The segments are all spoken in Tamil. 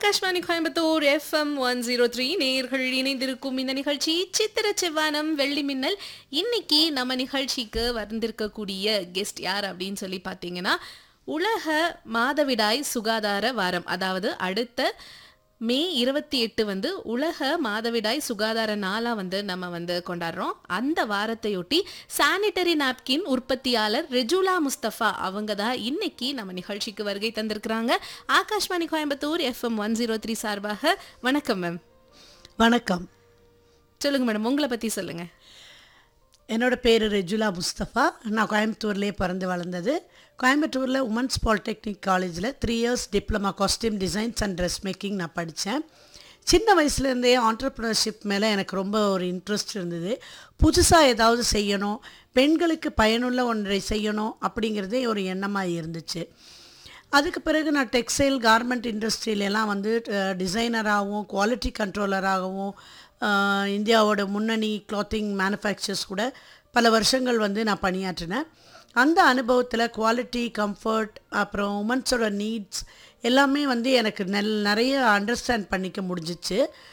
Akashvani Coimbatore FM one zero three நேர்கள் இணைந்திருக்கும் இந்த நிகழ்ச்சி சித்திர செவ்வானம் வெள்ளி மின்னல் இன்னைக்கு நம்ம நிகழ்ச்சிக்கு வந்திருக்கக்கூடிய கெஸ்ட் யார் அப்படின்னு சொல்லி பார்த்தீங்கன்னா உலக மாதவிடாய் சுகாதார வாரம் அதாவது அடுத்த மே இருபத்தி எட்டு வந்து உலக மாதவிடாய் சுகாதார நாளா வந்து நம்ம வந்து கொண்டாடுறோம் அந்த வாரத்தையொட்டி சானிட்டரி நாப்கின் உற்பத்தியாளர் ரெஜுலா முஸ்தபா அவங்க தான் இன்னைக்கு நம்ம நிகழ்ச்சிக்கு வருகை தந்திருக்கிறாங்க Akashvani Coimbatore FM one zero three சார்பாக வணக்கம் மேம் வணக்கம் சொல்லுங்க மேடம் உங்களை பத்தி சொல்லுங்க என்னோட பேர் ரெஜுலா முஸ்தபா நான் கோயம்புத்தூர்லேயே பிறந்து வளர்ந்தது கோயம்புத்தூரில் உமன்ஸ் பாலிடெக்னிக் காலேஜில் three years diploma costume designs and dress making நான் படித்தேன் சின்ன வயசுலேருந்தே ஆண்டர்ப்ரினர்ஷிப் மேலே எனக்கு ரொம்ப ஒரு இன்ட்ரெஸ்ட் இருந்தது புதுசாக ஏதாவது செய்யணும் பெண்களுக்கு பயனுள்ள ஒன்றை செய்யணும் அப்படிங்கிறதே ஒரு எண்ணமாக இருந்துச்சு அதுக்கு பிறகு நான் டெக்ஸ்டைல் கார்மெண்ட் இண்டஸ்ட்ரியிலலாம் வந்து டிசைனராகவும் குவாலிட்டி கண்ட்ரோலராகவும் இந்தியாவோட முன்னணி கிளாத்திங் மேனுஃபேக்சர்ஸ் கூட பல வருஷங்கள் வந்து நான் பணியாற்றினேன் அந்த அனுபவத்தில் குவாலிட்டி கம்ஃபர்ட் அப்புறம் உமன்ஸோட நீட்ஸ் எல்லாமே வந்து எனக்கு நெல் நிறைய அண்டர்ஸ்டாண்ட் பண்ணிக்க முடிஞ்சிச்சு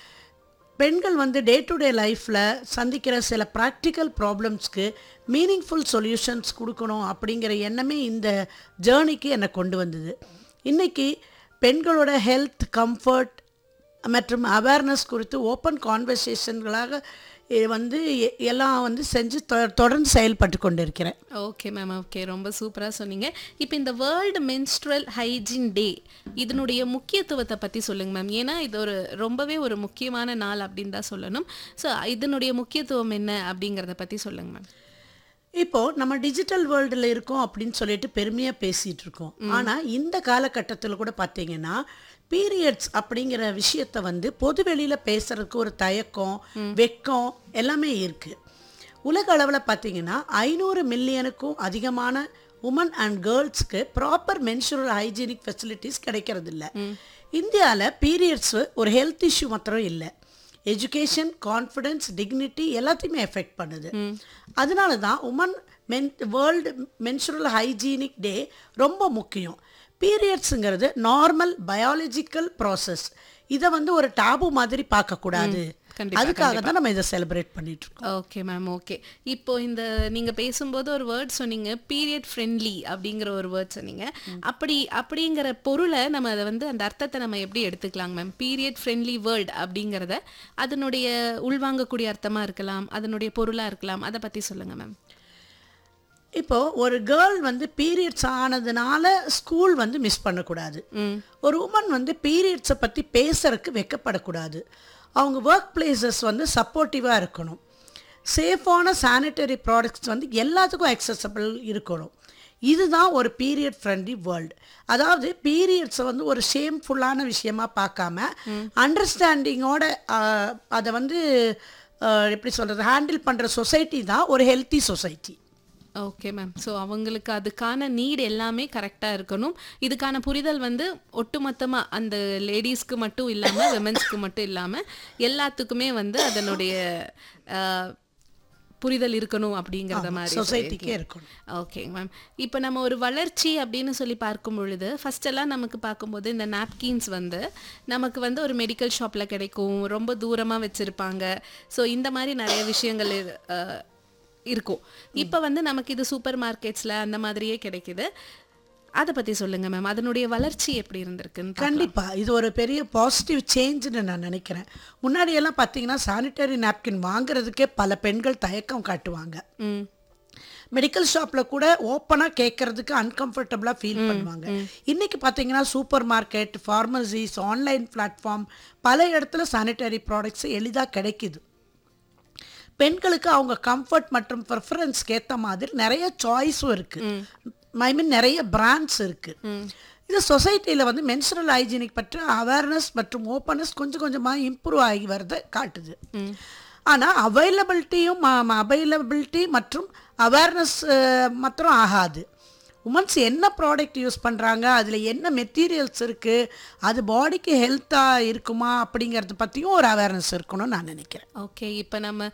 பெண்கள் வந்து டே டு டே லைஃப்பில் சந்திக்கிற சில ப்ராக்டிக்கல் ப்ராப்ளம்ஸ்க்கு மீனிங்ஃபுல் சொல்யூஷன்ஸ் கொடுக்கணும் அப்படிங்கிற எண்ணமே இந்த ஜேர்னிக்கு என்னை கொண்டு வந்தது இன்றைக்கி பெண்களோட ஹெல்த் கம்ஃபர்ட் மற்றும் அவேர்னஸ் குறித்து ஓப்பன் கான்வர்சேஷன்களாக வந்து எ- எல்லாம் வந்து செஞ்சு தொ- தொடர்ந்து செயல்பட்டு கொண்டிருக்கிறேன் ஓகே மேம் ஓகே ரொம்ப சூப்பராக சொன்னீங்க இப்போ இந்த வேர்ல்டு மென்ஸ்ட்ரல் ஹைஜீன் டே இதனுடைய முக்கியத்துவத்தை பற்றி சொல்லுங்க மேம் ஏன்னா இது ஒரு ரொம்பவே ஒரு முக்கியமான நாள் அப்படின்னு தான் சொல்லணும் ஸோ இதனுடைய முக்கியத்துவம் என்ன அப்படிங்கிறத பற்றி சொல்லுங்க மேம் இப்போ நம்ம டிஜிட்டல் வேர்ல்டில் இருக்கோம் அப்படின்னு சொல்லிட்டு பெருமையாக பேசிகிட்டு இருக்கோம் ஆனால் இந்த காலகட்டத்தில் கூட பார்த்தீங்கன்னா பீரியட்ஸ் அப்படிங்கிற விஷயத்த வந்து பொது வெளியில் பேசுறதுக்கு ஒரு தயக்கம் வெக்கம் எல்லாமே இருக்குது உலக அளவில் பார்த்தீங்கன்னா ஐநூறு மில்லியனுக்கும் அதிகமான உமன் அண்ட் கேர்ள்ஸ்க்கு ப்ராப்பர் மென்சுரல் ஹைஜீனிக் ஃபெசிலிட்டிஸ் கிடைக்கிறது இல்ல இந்தியாவில் பீரியட்ஸ் ஒரு ஹெல்த் இஷ்யூ மாத்திரம் இல்லை எஜுகேஷன் கான்ஃபிடென்ஸ் டிக்னிட்டி எல்லாத்தையுமே எஃபெக்ட் பண்ணுது அதனால தான் women men world menstrual hygienic day ரொம்ப முக்கியம் பீரியட்ஸுங்கிறது நார்மல் பயாலஜிக்கல் ப்ராசஸ் இதை வந்து ஒரு டாபு மாதிரி பார்க்கக்கூடாது கண்டிப்பா, அதுக்காக தான் நம்ம இதை செலிப்ரேட் பண்ணிட்டு இருக்கோம் ஓகே மேம் ஓகே இப்போ இந்த நீங்க பேசும்போது ஒரு வேர்ட் சொன்னீங்க பீரியட் ஃப்ரெண்ட்லி அப்படிங்கிற ஒரு வேர்ட் சொன்னீங்க அப்படி அப்படிங்கிற பொருளை நம்ம அதை வந்து அந்த அர்த்தத்தை நம்ம எப்படி எடுத்துக்கலாங்க மேம் பீரியட் ஃப்ரெண்ட்லி வேர்ட் அப்படிங்கிறத அதனுடைய உள்வாங்கக்கூடிய அர்த்தமா இருக்கலாம் அதனுடைய பொருளா இருக்கலாம் அதை பத்தி சொல்லுங்க மேம் இப்போ ஒரு கேர்ள் வந்து பீரியட்ஸ் ஆனதுனால ஸ்கூல் வந்து மிஸ் பண்ணக்கூடாது ம் ஒரு உமன் வந்து பீரியட்ஸை பற்றி பேசுறதுக்கு வெக்கப்படக்கூடாது அவங்க ஒர்க் பிளேசஸ் வந்து சப்போர்ட்டிவாக இருக்கணும் சேஃபான சானிட்டரி ப்ராடக்ட்ஸ் வந்து எல்லாத்துக்கும் அக்சசபிள் இருக்கணும் இதுதான் ஒரு பீரியட் ஃப்ரெண்ட்லி வேர்ல்டு அதாவது பீரியட்ஸை வந்து ஒரு ஷேம்ஃபுல்லான விஷயமா பார்க்காம அண்டர்ஸ்டாண்டிங்கோட அதை வந்து ஆஹ், எப்படி சொல்கிறது ஹேண்டில் பண்ணுற சொசைட்டி தான் ஒரு healthy society okay ma'am so அவங்களுக்கு அதுக்கான நீட் எல்லாமே கரெக்டாக இருக்கணும் இதுக்கான புரிதல் வந்து ஒட்டுமொத்தமாக அந்த லேடிஸ்க்கு மட்டும் இல்லாமல் விமென்ஸ்க்கு மட்டும் இல்லாமல் எல்லாத்துக்குமே வந்து அதனுடைய அஹ், புரிதல் இருக்கணும் அப்படிங்கிறத மாதிரி சொசைட்டிக்கே இருக்கணும் ஓகேங்க மேம் இப்போ நம்ம ஒரு வளர்ச்சி அப்படின்னு சொல்லி பார்க்கும் பொழுது ஃபர்ஸ்ட் எல்லாம் நமக்கு பார்க்கும்போது இந்த நாப்கின்ஸ் வந்து நமக்கு வந்து ஒரு மெடிக்கல் ஷாப்பில் கிடைக்கும் ரொம்ப தூரமாக வச்சுருப்பாங்க ஸோ இந்த மாதிரி நிறைய விஷயங்கள் இரு- அஹ், இருக்கும் இப்போ வந்து நமக்கு இது சூப்பர் மார்க்கெட்ஸில் அந்த மாதிரியே கிடைக்குது அதை பற்றி சொல்லுங்கள் மேம் அதனுடைய வளர்ச்சி எப்படி இருந்திருக்குன்னு பார்க்கலாம். கண்டிப்பா இது ஒரு பெரிய பாசிட்டிவ் சேஞ்சுன்னு நான் நினைக்கிறேன் முன்னாடி எல்லாம் பார்த்தீங்கன்னா சானிட்டரி நாப்கின் வாங்குறதுக்கே பல பெண்கள் தயக்கம் காட்டுவாங்க ம் மெடிக்கல் ஷாப்பில் கூட ஓப்பனாக கேட்கறதுக்கு அன்கம்ஃபர்டபுளாக ஃபீல் பண்ணுவாங்க இன்னைக்கு பார்த்தீங்கன்னா supermarket pharmacies online platform பல இடத்துல சானிட்டரி ப்ராடக்ட்ஸ் எளிதாக கிடைக்குது பெண்களுக்கு அவங்க கம்ஃபர்ட் மற்றும் ப்ரிஃபரன்ஸ்க்கு ஏற்ற மாதிரி நிறைய சாய்ஸும் இருக்குது ஐ மீன் நிறைய பிராண்ட்ஸ் இருக்குது இது சொசைட்டியில் வந்து மென்சுரல் ஹைஜீனிக் பற்றி அவேர்னஸ் மற்றும் ஓப்பனஸ் கொஞ்சம் கொஞ்சமாக இம்ப்ரூவ் ஆகி வரதை காட்டுது ஆனால் அவைலபிலிட்டியும் அவைலபிலிட்டி மற்றும் அவேர்னஸ் மாத்திரம் ஆகாது உமன்ஸ் என்ன ப்ராடக்ட் யூஸ் பண்ணுறாங்க அதில் என்ன மெட்டீரியல்ஸ் இருக்குது அது பாடிக்கு ஹெல்த்தாக இருக்குமா அப்படிங்கிறத பற்றியும் ஒரு அவேர்னஸ் இருக்கணும்னு நான் நினைக்கிறேன் ஓகே இப்போ நம்ம